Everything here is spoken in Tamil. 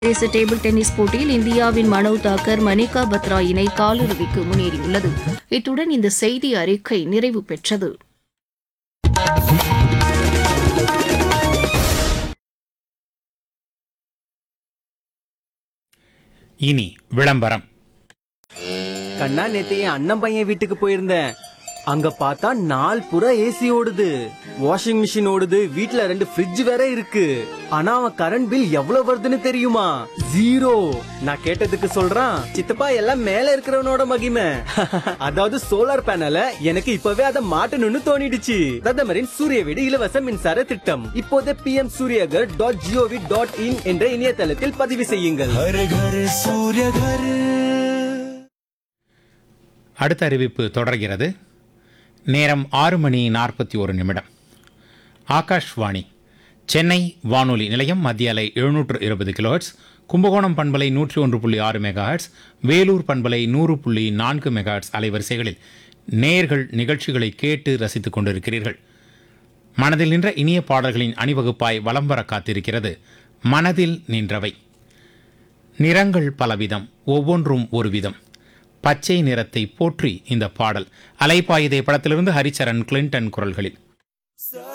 சர்வதேச டேபிள் டென்னிஸ் போட்டியில் இந்தியாவின் மனோவ் தாக்கர் மணிகா பத்ரா இணை காலிறுதிக்கு முன்னேறியுள்ளது இத்துடன் இந்த செய்தி அறிக்கை நிறைவு பெற்றது இனி விளம்பரம் கண்ணா நேத்து என் அண்ணன் பையன் வீட்டுக்கு போயிருந்தேன் அங்க பார்த்தா நாள் புற ஏசி ஓடுது வாஷிங் மிஷின் ஓடுது வீட்ல ரெண்டு ஃப்ரிட்ஜ் வேற இருக்கு ஆனா அவன் கரண்ட் பில் எவ்வளவு வருதுன்னு தெரியுமா ஜீரோ நான் கேட்டதுக்கு சொல்றான் சித்தப்பா எல்லாம் மேல இருக்கிறவனோட மகிமை அதாவது சோலார் பேனல எனக்கு இப்பவே அதை மாட்டணும்னு தோணிடுச்சு பிரதமரின் சூரிய வீடு இலவச மின்சார திட்டம் இப்போதே P M Suryaghar dot GOV dot in என்ற இணையதளத்தில் பதிவு செய்யுங்கள் அடுத்த அறிவிப்பு தொடர்கிறது நேரம் ஆறு மணி நாற்பத்தி ஒரு நிமிடம் ஆகாஷ்வாணி சென்னை வானொலி நிலையம் மத்திய அலை எழுநூற்று இருபது கிலோஹெட்ஸ் கும்பகோணம் பண்பலை நூற்றி ஒன்று புள்ளி ஆறு மெகாஹெட்ஸ் வேலூர் பண்பலை நூறு புள்ளி நான்கு மெகாஹெட்ஸ் அலைவரிசைகளில் நேர்கள் நிகழ்ச்சிகளை கேட்டு ரசித்துக் கொண்டிருக்கிறீர்கள் மனதில் நின்ற இனிய பாடல்களின் அணிவகுப்பாய் வலம் வர காத்திருக்கிறது மனதில் நின்றவை நிறங்கள் பலவிதம் ஒவ்வொன்றும் ஒரு விதம் பச்சை நிறத்தை போற்றி இந்த பாடல் அலைப்பாயுதே படத்திலிருந்து ஹரிச்சரன் கிளின்டன் குரல்களில்